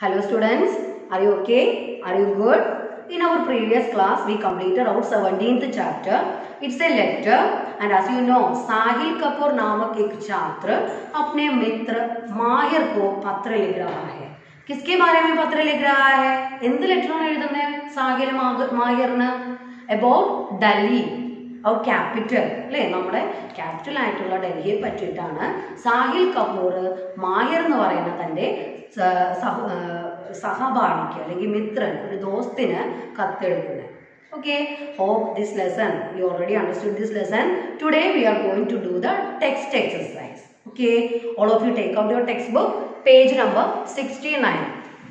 Hello students, are you okay? Are you good? In our previous class, we completed our 17th chapter. It's a lecture and as you know, साहिल कपूर नामक एक छात्र अपने मित्र माहिर को पत्र लिख रहा है किसके बारे में पत्र लिख रहा है എന്ത് ലെറ്ററാണ് എഴുതുന്നത് സാഹിൽ മാഹിറിന് അബൌട്ട് ഡൽഹി അവർ ക്യാപിറ്റൽ അല്ലേ നമ്മുടെ ക്യാപിറ്റൽ ആയിട്ടുള്ള ഡൽഹിയെ പറ്റിയിട്ടാണ് സാഹിൽ കപൂർ മാഹിർ എന്ന് പറയുന്ന തൻ്റെ സ- സഹ- ആ, സഹപാഠിക്ക് അല്ലെങ്കിൽ മിത്രൻ ഒരു ദോസ്തിന് കത്തെഴുതുന്നത് okay hope this lesson you already understood this lesson today we are going to do the text exercise okay all of you take out your text book page number sixty nine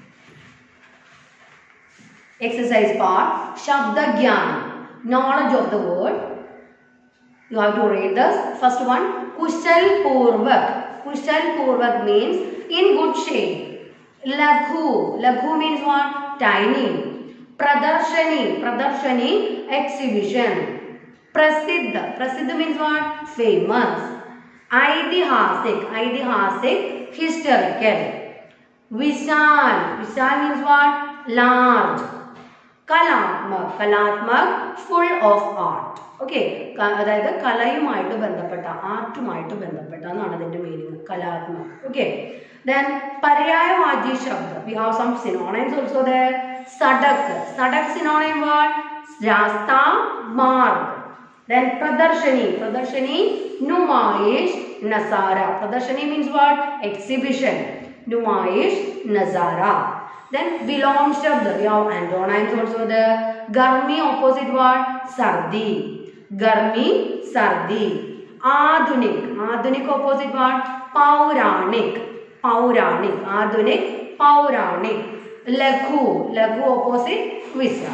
exercise part shabda gyan knowledge of the word you have to read this first one kushal purvak kushal purvak means in good shape laghu laghu means what tiny pradarshani pradarshani exhibition prasiddha prasiddha means what famous aidihasik aidihasik historical vishal vishal means what large കലാത്മക് കലാത്മക് full of art okay അതായത് കലയുമായിട്ട് ബന്ധപ്പെട്ട ആർട്ടുമായിട്ട് ബന്ധപ്പെട്ട എന്നാണ് അതിന്റെ meaning കലാത്മക് ഓക്കെ ദെൻ പര്യായവാചി ശബ്ദം we have some synonyms also there സഡക് സഡക് സിനോണൈം വാട്ട് രാസ്ത മാർഗ് ദെൻ പ്രദർശനി പ്രദർശനി നുമായിഷ് നസാര പ്രദർശനി മീൻസ് വാട്ട് എക്സിബിഷൻ നുമായിഷ് നസാര then belong shabd we have antonyms also there garmi opposite word sardi garmi sardi ആധുനിക് ആധുനിക് opposite word പൗരാണിക് പൗരാണിക് ആധുനിക് പൗരാണിക് ലഘു ലഘു opposite വിശ്രാം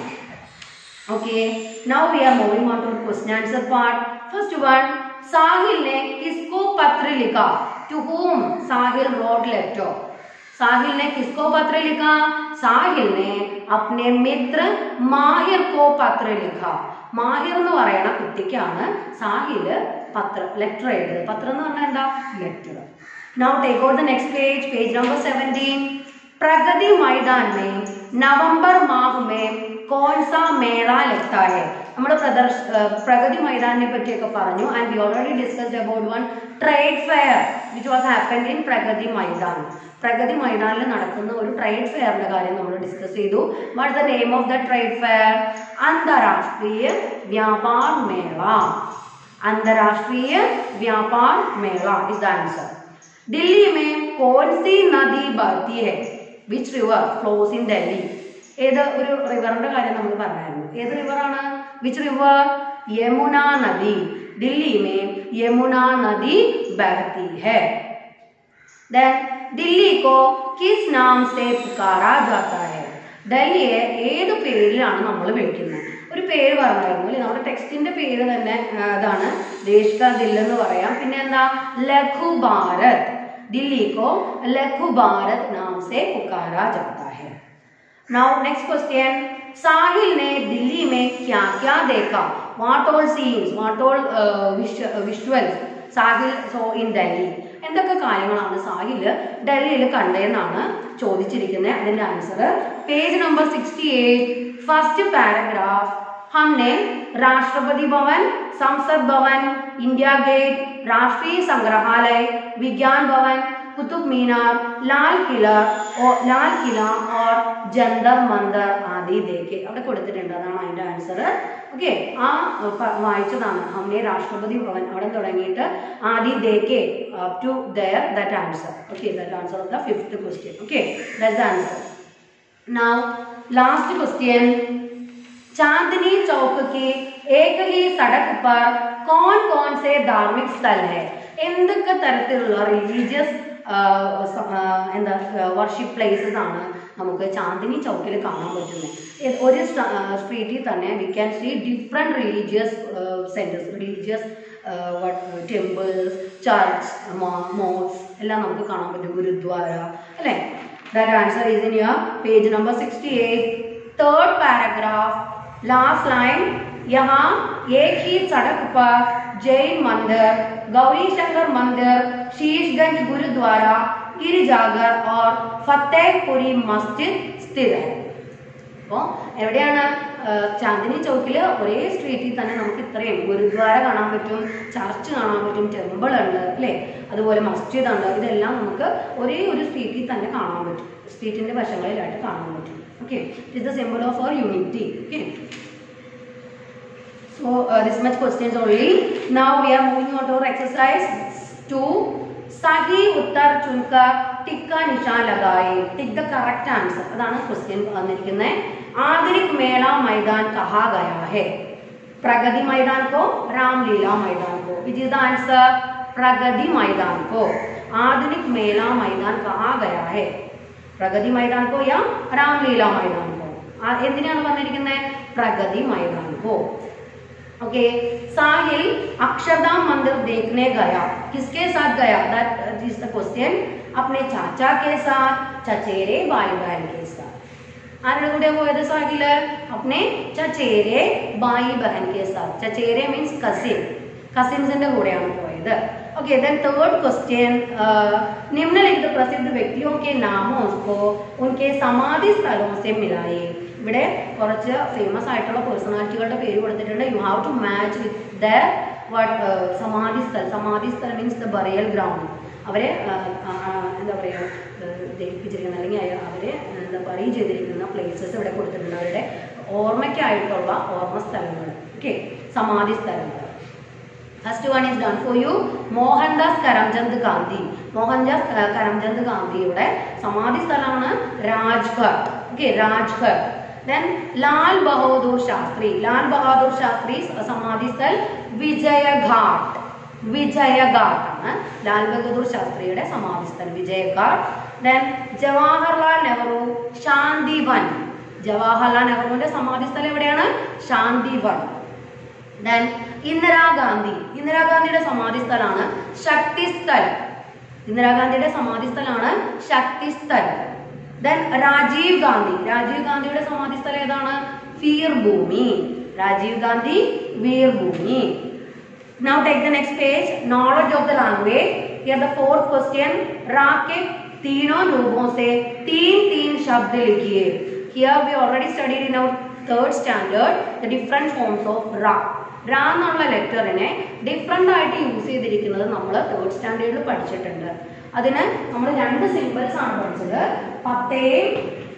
okay now we are moving on to question answer part first one sahil ne kisko patra likha to whom sahil wrote letter साहिल ने किसको पत्र लिखा साहिल ने अपने मित्र മാഹിർ കോ പത്ര ലിഖ മാഹിർ എന്ന് പറയുന്ന കുട്ടിക്കാണ് സാഹില് പത്ര ലെറ്റർ എഴുതുന്നത് പത്രം എന്ന് പറഞ്ഞാൽ എന്താ letter now take out the next page page number seventeen Pragati Maidan में नवंबर माह में कौन सा मेला लगता है നമ്മൾ പ്രദർശ പ്രഗതി മൈതാനിനെ പറ്റിയൊക്കെ പറഞ്ഞു and we already discussed about one trade fair which was happened in Pragati Maidan Pragati മൈതാനിൽ നടക്കുന്ന ഒരു ട്രേഡ് ഫെയറിന്റെ കാര്യം നമ്മൾ ഡിസ്കസ് ചെയ്തു what the name of the trade fair അന്താരാഷ്ട്രീയ വ്യാപാർ മേള अंतर्राष्ट्रीय व्यापार मेला इज द आंसर दिल्ली में कौन सी नदी बहती है which river flows in Delhi ഏത് ഒരു റിവറിന്റെ കാര്യം നമ്മൾ പറഞ്ഞായിരുന്നു ഏത് റിവറാണ് വിച്ച് റിവർ യമുന നദി दिल्ली में यमुना नदी बहती है देन दिल्ली को किस नाम से पुकारा जाता है ഡൽഹിയെ ഏത് പേരിലാണ് നമ്മൾ വിളിക്കുന്നത് ഒരു പേര് പറഞ്ഞായിരുന്നു അല്ലേ നമ്മുടെ ടെക്സ്റ്റിന്റെ പേര് തന്നെ ആ, അതാണ് ദേശ് കാ ദിൽ എന്ന് പറയാം പിന്നെ എന്താ ലഘു ഭാരത് दिल्ली को लघु भारत नाम से पुकारा जाता है नाउ नेक्स्ट क्वेश्चन साहिल ने दिल्ली में क्या क्या देखा what all scenes what all visuals Sahil so in Delhi എന്തൊക്കെ കാര്യങ്ങളാണ് സാഹിൽ ഡൽഹിയിൽ കണ്ടതെന്നാണ് ചോദിച്ചിരിക്കുന്നത് അതിന്റെ answer page number sixty eight first paragraph हमने राष्ट्रपति भवन संसद भवन इंडिया गेट राष्ट्रीय संग्रहालय विज्ञान भवन कुतुब मीनार लाल किला और लाल किला और ജന്തർ മന്ദർ ആദി ദേക്കെ അവിടെ കൊടുത്തിട്ടുണ്ട് അതാണ് അതിന്റെ ആൻസർ ഓക്കെ ആ പ- വായിച്ചതാണ് ഹംനെ രാഷ്ട്രപതി ഭവൻ അവിടെ തുടങ്ങിയിട്ട് ആദി ദേക്കെ up to there that answer okay that answer of the fifth question okay that's answer now last question Chandni Chowk की एक ही सड़क पर कौन कौन से धार्मिक സ്ഥൽ है എന്തൊക്കെ തരത്തിലുള്ള റിലീജിയസ് എന്താ വർഷിപ്പ് പ്ലേസസ് ആണ് നമുക്ക് ചാന്ദിനി ചൗക്കിൽ കാണാൻ പറ്റുന്നത് ഇത് ഒരു സ്ട്രീറ്റിൽ തന്നെ we can see different religious centres religious temples church malls എല്ലാം നമുക്ക് കാണാൻ പറ്റും ഗുരുദ്വാര അല്ലേ that answer is in your page number sixty eight third paragraph last line यहाँ एक ही सड़क पर जैन मंदिर गौरी शंकर मंदिर शीशगंज गुरुद्वारा ഗിരിജാഗർ और ഫത്തേപുരി മസ്ജിദ് സ്ഥിത है അപ്പോൾ എവിടെയാണ് ആ, ചാന്ദിനി ചൗക്കിൽ ഒരേ സ്ട്രീറ്റിൽ തന്നെ നമുക്ക് ഇത്രയും ഗുരുദ്വാര കാണാൻ പറ്റും ചർച്ച് കാണാൻ പറ്റും ടെമ്പിൾ ഉണ്ട് അല്ലേ അതുപോലെ മസ്ജിദ് ഉണ്ട് ഇതെല്ലാം നമുക്ക് ഒരേ ഒരു സ്ട്രീറ്റിൽ തന്നെ കാണാൻ പറ്റും സ്ട്രീറ്റിന്റെ വശങ്ങളിലായിട്ട് കാണാൻ പറ്റും okay it is the symbol of our unity okay So uh, this much questions only. Now we are moving on to our exercise 2. സഹി ഉത്തർ ചുൻക ടിക്ക നിഷാൻ ലഗായി ടിക് ദ കറക്റ്റ് ആൻസർ അതാണ് ക്വസ്റ്റ്യൻ വന്നിരിക്കുന്നത് ആന്തരിക് മേള മൈതാൻ കഹാ ഗയാ ഹെ പ്രഗതി मैदान को रामलीला मैदान को which is the answer Pragati Maidan को आधुनिक मेला मैदान कहा गया है പ്രഗതി मैदान को या रामलीला मैदान को ആ, എന്തിനാണ് വന്നിരിക്കുന്നത് പ്രഗതി मैदान को ओके साहिल अक्षरधाम मंदिर देखने गया किसके साथ गया दैट इज द क्वेश्चन अपने चाचा के साथ चचेरे भाई बहन के साथ ആരുടെ കൂടെ പോയത് സാഹില് അപ്നെ ചച്ചേരെ ബായി ബഹൻ കെ സാത്ത് ചച്ചേരെ മീൻസ് കസിൻ കസിൻസിന്റെ കൂടെയാണ് പോയത് ओके देन थर्ड क्वेश्चन निम्नलिखित प्रसिद्ध व्यक्तियों के नामों को उनके समाधि സ്ഥലവും से मिलाए ഇവിടെ കുറച്ച് ഫേമസ് ആയിട്ടുള്ള പേഴ്സണാലിറ്റികളുടെ പേര് കൊടുത്തിട്ടുണ്ട് you have to match with the what സമാധി സ്ഥലം സമാധി സ്ഥലം മീൻസ് ദ ബറിയൽ ഗ്രൗണ്ട് അവരെ ആ, ആ, ആ, എന്താ പറയുക ദഹിപ്പിച്ചിരിക്കുന്ന അല്ലെങ്കിൽ അയ- അവരെ എന്താ ബറി ചെയ്തിരിക്കുന്ന പ്ലേസസ് ഇവിടെ കൊടുത്തിട്ടുണ്ട് അവരുടെ ഓർമ്മയ്ക്കായിട്ടുള്ള ഓർമ്മ സ്ഥലങ്ങൾ ഓക്കെ സമാധി സ്ഥലങ്ങൾ first one is done for you Mohandas Karamchand Gandhi Mohandas ആ, കരംചന്ദ് ഗാന്ധിയുടെ സമാധി സ്ഥലമാണ് രാജ്ഘട്ട് ഓക്കെ രാജ്ഘട്ട് ദെൻ ലാൽ ബഹദൂർ ശാസ്ത്രി ലാൽ ബഹാദൂർ ശാസ്ത്രി സമാധി സ്ഥൽ വിജയഘാട്ട് വിജയഘാട്ട് ആണ് ലാൽ ബഹദൂർ ശാസ്ത്രിയുടെ സമാധി സ്ഥലം വിജയഘാട്ട് ദെൻ ജവഹർലാൽ നെഹ്റു ശാന്തിവൻ ജവഹർലാൽ നെഹ്റുവിന്റെ സമാധി സ്ഥലം എവിടെയാണ് ശാന്തിവൻ ദെൻ ഇന്ദിരാഗാന്ധി ഇന്ദിരാഗാന്ധിയുടെ സമാധി സ്ഥലമാണ് ശക്തിസ്ഥൽ ഇന്ദിരാഗാന്ധിയുടെ സമാധി സ്ഥലമാണ് ശക്തിസ്ഥൽ ദെൻ രാജീവ് ഗാന്ധി രാജീവ് ഗാന്ധിയുടെ സമാധി സ്ഥലം ഏതാണ് വീർഭൂമി Rajeev Gandhi വീർഭൂമി Now take the next page. Knowledge of the language. Here the fourth question. रा के तीनों रूपों से तीन तीन शब्द लिखिए. Here we already studied in our third standard the different forms of ra. റാ എന്നുള്ള ലെറ്ററിനെ ഡിഫറെൻ്റ് ആയിട്ട് യൂസ് ചെയ്തിരിക്കുന്നത് നമ്മൾ തേർഡ് സ്റ്റാൻഡേർഡിൽ പഠിച്ചിട്ടുണ്ട് അതിന് നമ്മൾ രണ്ട് സിമ്പിൾസ് ആണ് പഠിച്ചത് പത്തേയും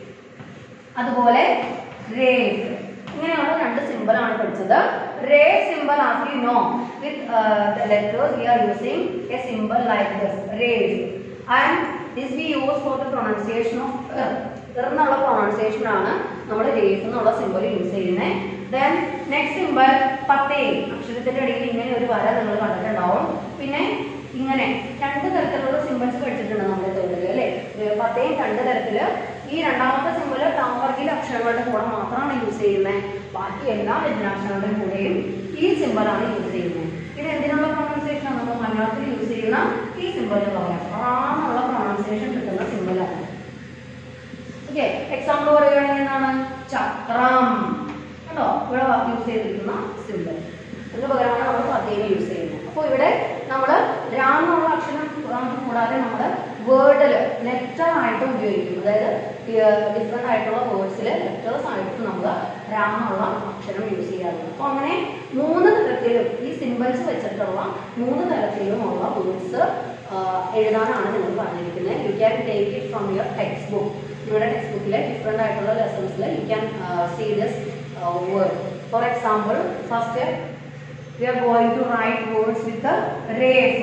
അതുപോലെ റേസ് ഇങ്ങനെയുള്ള രണ്ട് സിമ്പിൾ ആണ് പഠിച്ചത് റേ symbol as you know with letters we are using a symbol like this റേസ് and this we use for the pronunciation of എന്നുള്ള പ്രൊണൗൺസിയേഷൻ ആണ് നമ്മൾ റേസ് എന്നുള്ള സിമ്പിൾ യൂസ് ചെയ്യുന്നത് ദെൻ നെക്സ്റ്റ് സിമ്പിൾ പത്തേ അക്ഷരത്തിന്റെ ഇടയിൽ ഇങ്ങനെ ഒരു വര നിങ്ങൾ കണ്ടിട്ടുണ്ടാവും പിന്നെ ഇങ്ങനെ രണ്ട് തരത്തിലുള്ള സിമ്പിൾസ് പഠിച്ചിട്ടുണ്ട് നമ്മുടെ തൊഴിൽ അല്ലേ പത്തേയും രണ്ട് തരത്തില് ഈ രണ്ടാമത്തെ സിമ്പിള് ടാവർഗിലെ അക്ഷരങ്ങളുടെ കൂടെ മാത്രമാണ് യൂസ് ചെയ്യുന്നത് ബാക്കി എല്ലാ വ്യഞ്ജനാക്ഷരങ്ങളുടെ കൂടെയും ഈ സിമ്പിളാണ് യൂസ് ചെയ്യുന്നത് ഇത് എന്തിനുള്ള പ്രൊണൗൺസിയേഷൻ ആണ് നമ്മൾ മലയാളത്തിൽ യൂസ് ചെയ്യുന്ന ഈ സിമ്പിൾ എന്ന് പറയാം ആ എന്നുള്ള പ്രൊണൗൺസിയേഷൻ കിട്ടുന്ന സിമ്പിളാണ് ഓക്കെ എക്സാമ്പിൾ പറയുകയാണെങ്കിൽ എന്താണ് ചക്രം കണ്ടോ ഇവിടെ യൂസ് ചെയ്തിരിക്കുന്ന സിമ്പിൾ അതിന് പകരമാണ് നമ്മൾ പതേനെ യൂസ് ചെയ്യുന്നത് അപ്പോൾ ഇവിടെ നമ്മൾ രാം എന്നുള്ള അക്ഷരം നമുക്ക് കൂടാതെ നമ്മൾ വേർഡിൽ ലെറ്റർ ആയിട്ട് ഉപയോഗിക്കും അതായത് ഡിഫറെൻ്റ് ആയിട്ടുള്ള വേർഡ്സിൽ ലെറ്റേഴ്സ് ആയിട്ട് നമ്മൾ രാം എന്നുള്ള അക്ഷരം യൂസ് ചെയ്യാറുണ്ട് അപ്പോൾ അങ്ങനെ മൂന്ന് തരത്തിലും ഈ സിമ്പിൾസ് വെച്ചിട്ടുള്ള മൂന്ന് തരത്തിലുമുള്ള വേർഡ്സ് എഴുതാനാണ് നിങ്ങൾ പറഞ്ഞിരിക്കുന്നത് you can take it from your text book നിങ്ങളുടെ ടെക്സ്റ്റ് ബുക്കിലെ ഡിഫറെൻ്റ് ആയിട്ടുള്ള ലെസൺസിൽ you can see this word for example first we are going to write words with റേഫ്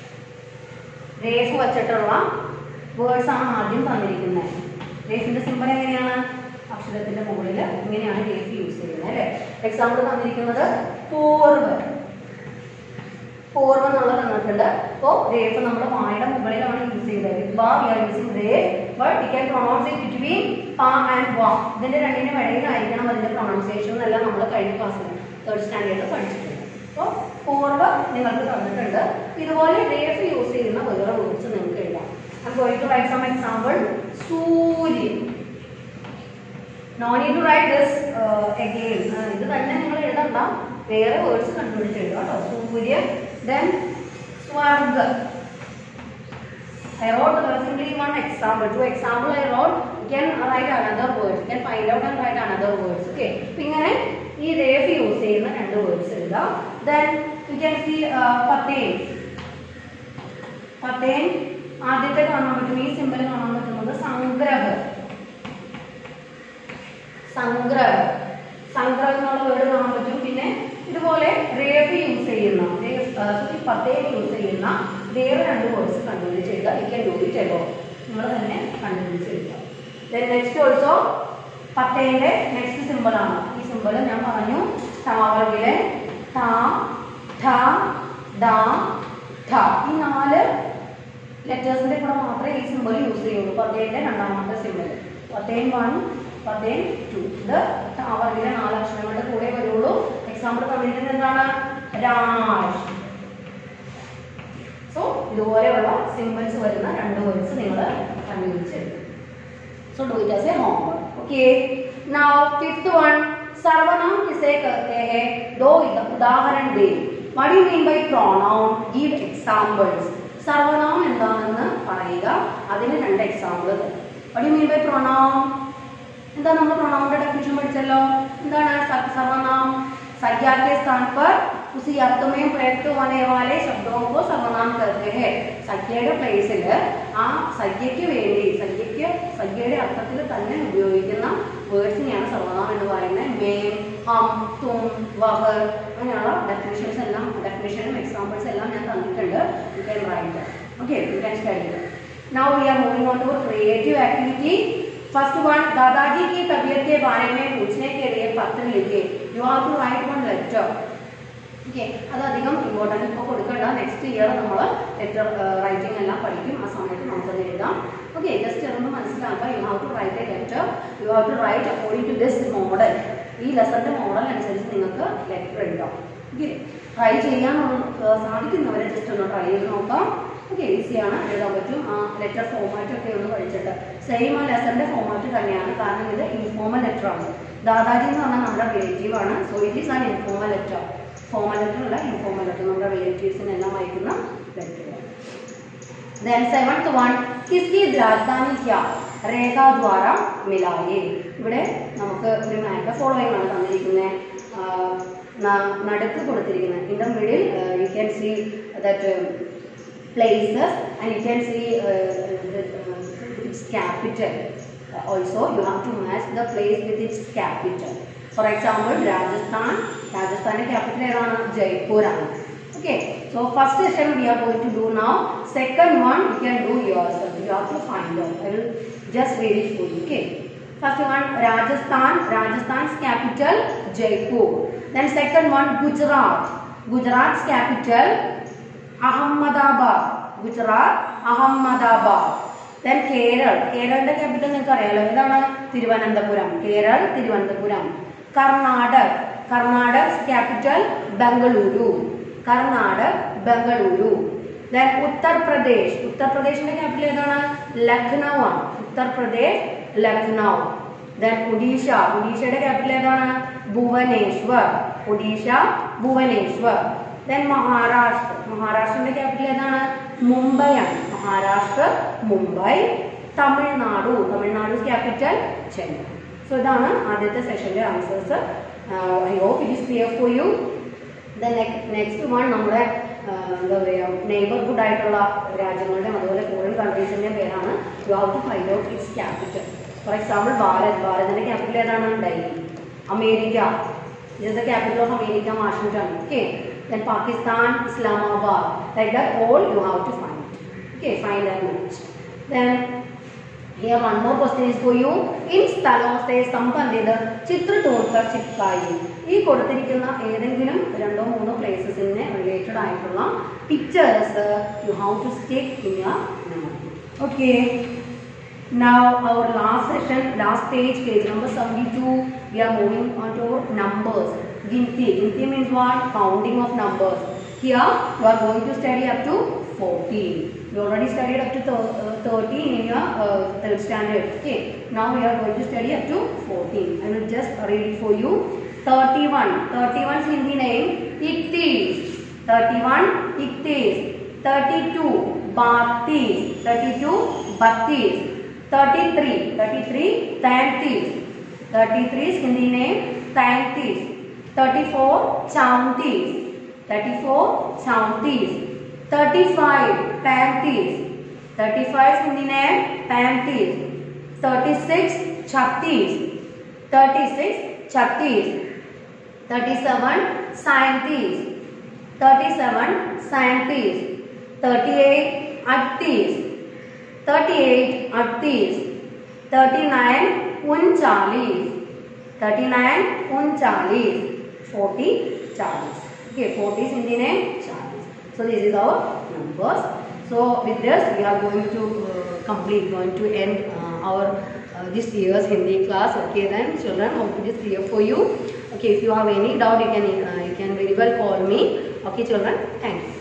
റേഫ് വച്ചിട്ടുള്ള വേർഡ്സ് ആണ് ആദ്യം തന്നിരിക്കുന്നത് റേഫിന്റെ സിമ്പിൾ എങ്ങനെയാണ് അക്ഷരത്തിന്റെ മുകളിൽ ഇങ്ങനെയാണ് റേഫ് യൂസ് ചെയ്യുന്നത് അല്ലേ എക്സാമ്പിൾ തന്നിരിക്കുന്നത് പൂർവ് പൂർവ്വം എന്നുള്ളത് തന്നിട്ടുണ്ട് അപ്പോൾ റേഫ് നമ്മൾ വായുടെ മുകളിലാണ് യൂസ് ചെയ്തത് വിത്ത് ബാ വി ആർ യൂസിങ് റേഫ് but we can pronounce it between പാ ആൻഡ് വാ ഇതിന്റെ രണ്ടിനും ഇടയിലായിരിക്കണം അതിന്റെ പ്രൊണൗൺസിയേഷൻ എന്നെല്ലാം നമ്മൾ കഴിഞ്ഞ ക്ലാസ്സിൽ തേർഡ് സ്റ്റാൻഡേർഡിൽ പഠിച്ചിട്ടുണ്ട് അപ്പോൾ പൂർവ്വ നിങ്ങൾക്ക് തന്നിട്ടുണ്ട് ഇതുപോലെ റേഫ് യൂസ് ചെയ്യുന്ന വേറെ വേർഡ്സ് നിങ്ങൾക്ക് എഴുതാം I'm going to write some example. സൂര്യൻ no need to write this again ഇത് തന്നെ നിങ്ങൾ എഴുതണ്ട വേറെ വേർഡ്സ് കണ്ടുപിടിച്ച് എഴുതുക കേട്ടോ സൂര്യ ദെൻ സ്വർഗ I wrote uh, simply one example. To example I wrote, you can write another words. You can find out and write another words. Okay. അപ്പൊ ഇങ്ങനെ ഈ രേഫ് യൂസ് ചെയ്യുന്ന രണ്ട് വേർഡ്സ് എഴുതാം ദെൻ യു ക്യാൻ സി പത്തേൻ പത്തേൻ ആദ്യത്തെ കാണാൻ പറ്റും ഈ സിമ്പിൾ കാണാൻ പറ്റുന്നത് സംഗ്രഹ സംഗ്രഹ സംഗ്രഹം എന്നുള്ള വേർഡ് കാണാൻ പറ്റും പിന്നെ ഇതുപോലെ റേഫ് യൂസ് ചെയ്യുന്ന പത്തേൻ യൂസ് ചെയ്യുന്ന വേറെ രണ്ട് വേർഡ്സ് കണ്ടുപിടിച്ച് എഴുതുക you can do it above നിങ്ങൾ തന്നെ കണ്ടുപിടിച്ച് എഴുതുക ദെൻ നെക്സ്റ്റ് ഓൾസോ പത്തേൻ്റെ നെക്സ്റ്റ് സിമ്പിൾ ആണ് ഈ സിമ്പിൾ ഞാൻ പറഞ്ഞു താവകിലെ താ ഠ ഡ ഠ ഈ നാല് ലെറ്റേഴ്സിന്റെ കൂടെ മാത്രമേ ഈ സിമ്പിൾ യൂസ് ചെയ്യുള്ളൂ പത്തേൻ്റെ രണ്ടാമത്തെ സിമ്പിൾ പത്തേൻ വൺ പത്തേൻ ടു ഇത് താവകിലെ നാല് അക്ഷരങ്ങളുടെ കൂടെ വരുള്ളൂ എക്സാമ്പിൾ തന്നിരിക്കുന്നത് എന്താണ് രാജ് സോ ഇതുപോലെയുള്ള സിമ്പിൾസ് വരുന്ന രണ്ട് വേർഡ്സ് നിങ്ങൾ കണ്ടുപിടിച്ചെടുക്കും So do it as a homework. Okay. Now fifth one. सर्वनाम किसे कहते हैं दो इद- उदाहरण दे What do you mean by pronoun? Give examples. സർവനാം എന്താണെന്ന് പറയുക അതിന് രണ്ട് എക്സാമ്പിൾ തരും What do you mean by pronoun? എന്താ നമ്മൾ പ്രൊണൗണിന്റെ ഡെഫിനിഷൻ പഠിച്ചല്ലോ എന്താണ് സ- സർവനാം संज्ञा के स्थान पर उसी अर्थ में प्रयुक्त होने वाले शब्दों को सर्वनाम कहते हैं സംഖ്യയുടെ പ്ലേസിൽ ആ സംഖ്യയ്ക്ക് വേണ്ടി സംഖ്യയ്ക്ക് സംഖ്യയുടെ അർത്ഥത്തിൽ തന്നെ ഉപയോഗിക്കുന്ന വേർഡ്സിനെയാണ് സർവനാം എന്ന് പറയുന്നത് മേം ഹം തും വഹ് അങ്ങനെയുള്ള ഡെഫിനിഷൻസ് എല്ലാം ഡെഫിനിഷനും എക്സാമ്പിൾസ് എല്ലാം ഞാൻ തന്നിട്ടുണ്ട് you can write okay you can study Now we are moving on to a creative activity. First one, दादाजी की तबीयत के बारे में पूछने के लिए पत्र लिखे. You have to write one letter. Okay അത് അധികം ഇമ്പോർട്ടൻറ്റ് ഇപ്പോൾ കൊടുക്കണ്ട നെക്സ്റ്റ് ഇയർ നമ്മൾ ലെറ്റർ റൈറ്റിംഗ് എല്ലാം പഠിക്കും ആ സമയത്ത് നമുക്കത് എഴുതാം ഓക്കെ ജസ്റ്റ് അതൊന്ന് മനസ്സിലാക്കുക you have to write a letter you have to write according to this model ഈ ലെസന്റെ മോഡൽ അനുസരിച്ച് നിങ്ങൾക്ക് ലെറ്റർ എഴുതാം ഓക്കെ ട്രൈ ചെയ്യാൻ ഏഹ്, സാധിക്കുന്നവരെ ജസ്റ്റ് ഒന്ന് ട്രൈ ചെയ്ത് നോക്കാം ഓക്കെ ഈസിയാണ് എഴുതാൻ പറ്റും ആ ലെറ്റർ ഫോമാറ്റ് ഒക്കെ ഒന്ന് പഠിച്ചിട്ട് സെയിം ആ ലെസന്റെ ഫോമാറ്റ് തന്നെയാണ് കാരണം ഇത് ഇൻഫോമൽ ലെറ്റർ ആണ് ദാദാജി എന്ന് പറഞ്ഞാൽ നമ്മുടെ റിലേറ്റീവ് ആണ് so it is an informal letter formal letter അല്ല ഇൻഫോമൽ ലെറ്റർ നമ്മുടെ റിലേറ്റീവ്സിനെല്ലാം അയക്കുന്ന ലെറ്റർ देन सेवंथ वन किसकी राजधानी क्या രേഖ ദ്വാര മിലായേ ഇവിടെ നമുക്ക് ഒരു മാപ്പ് ഫോളോയിങ് ആണ് തന്നിരിക്കുന്നത് നടുക്ക് കൊടുത്തിരിക്കുന്നത് in the middle you can see that places and you can see its capital also you have to match the place with its capital for example Rajasthan രാജസ്ഥാന്റെ ക്യാപിറ്റൽ ഏതാണ് ജയ്പൂർ ആണ് Okay, so first session we are going to do now. Second one you can do yourself. You have to find out. I will just read it for you. Okay. First one Rajasthan. Rajasthan's capital Jaipur. Then second one Gujarat. Gujarat's capital Ahmedabad. Gujarat Ahmedabad. Then Kerala കേരളന്റെ capital നിങ്ങൾക്ക് അറിയാലോ ഏതാണ് Thiruvananthapuram Kerala Thiruvananthapuram Karnataka Karnataka capital Bengaluru Karnataka Bengaluru then Uttar Pradesh ഉത്തർപ്രദേശിന്റെ capital ഏതാണ് ലക്നൗ ആണ് Uttar Pradesh Lucknow then Odisha ഒഡീഷയുടെ capital ഏതാണ് Bhubaneswar Odisha Bhubaneswar then Maharashtra മഹാരാഷ്ട്രന്റെ ക്യാപിറ്റൽ ഏതാണ് മുംബൈ ആണ് മഹാരാഷ്ട്ര മുംബൈ തമിഴ്നാടു തമിഴ്നാടു ക്യാപിറ്റൽ ചെന്നൈ സോ ഇതാണ് ആദ്യത്തെ സെഷന്റെ answers I hope it is clear for you the next one നമ്മുടെ ആ, എന്താ പറയുക നെയ്ബർഹുഡ് ആയിട്ടുള്ള രാജ്യങ്ങളുടെയും അതുപോലെ ഫോറിൻ കൺട്രീസിൻ്റെയും പേരാണ് you have to find out its capital for example Bharat ഭാരതിന്റെ ക്യാപിറ്റൽ ഏതാണ് Delhi America is the capital of America, Washington. Okay. Then Pakistan, Islamabad. Like that, all you have to find. Okay, find and match. Then here one more question is for you. In സ്ഥലം से സംബന്ധിത ചിത്ര തോർക്കർ ചിത്കായി ഈ കൊടുത്തിരിക്കുന്ന ഏതെങ്കിലും രണ്ടോ മൂന്നോ പ്ലേസസിനെ related ആയിട്ടുള്ള pictures you have to stick in your memory okay Now our last session, last page, page number 72, we are moving on to numbers. Ginti. Ginti means what? Counting of numbers. Here you are going to study up to 14. You already studied up to thir- uh, 13 in your uh, third standard. Okay. Now we are going to study up to 14. I will just read it for you. 31. 31's Hindi name, Iktis. 31, Iktis. 32, बातीस thirty two बत्तीस thirty three thirty three तैंतीस thirty three Hindi में तैंतीस thirty four चौंतीस thirty four चौंतीस thirty five पैंतीस thirty five Hindi में पैंतीस थर्टी सिक्स छत्तीस थर्टी सिक्स छत्तीस थर्टी सेवन सैंतीस थर्टी सेवन सैंतीस थर्टी एट अड़तीस थर्टी एट अड़तीस थर्टी नाइन उनचालीस थर्टी नाइन उनचालीस फोर्टी चालीस okay फोर्टी हिंदी में चालीस so this is our numbers so with this we are going to uh, complete going to end uh, our uh, this year's Hindi class okay then children hope it is clear for you okay if you have any doubt you can uh, you can very well call me okay children thank you